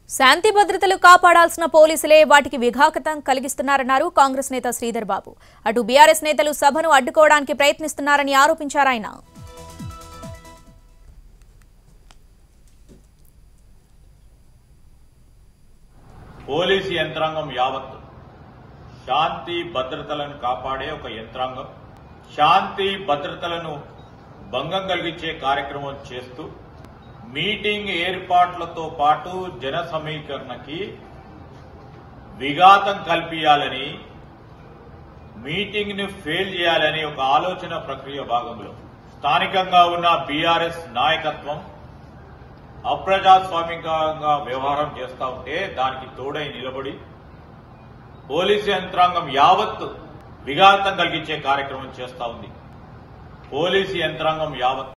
శాంతి భద్రతలు కాపాడాల్సిన పోలీసులే వాటికి విఘాకతం కలిగిస్తున్నారన్నారు కాంగ్రెస్ నేత శ్రీధర్ బాబు అటు బీఆర్ఎస్ నేతలు సభను అడ్డుకోవడానికి ప్రయత్నిస్తున్నారని ఆరోపించారాయన పోలీసు యంత్రాంగం యావత్తు శాంతి భద్రతలను కాపాడే ఒక యంత్రాంగం శాంతి భద్రతలను భంగం కలిగించే కార్యక్రమం చేస్తూ మీటింగ్ ఏర్పాట్లతో పాటు జన సమీకరణకి విఘాతం కల్పించాలని మీటింగ్ ని ఫెయిల్ చేయాలని ఒక ఆలోచన ప్రక్రియ భాగంలో స్థానికంగా ఉన్న బీఆర్ఎస్ నాయకత్వం అప్రజాస్వామికంగా వ్యవహారం చేస్తా ఉంటే దానికి తోడై నిలబడి పోలీసు యంత్రాంగం యావత్తు విఘాతం కలిగించే కార్యక్రమం చేస్తా ఉంది పోలీసు యంత్రాంగం యావత్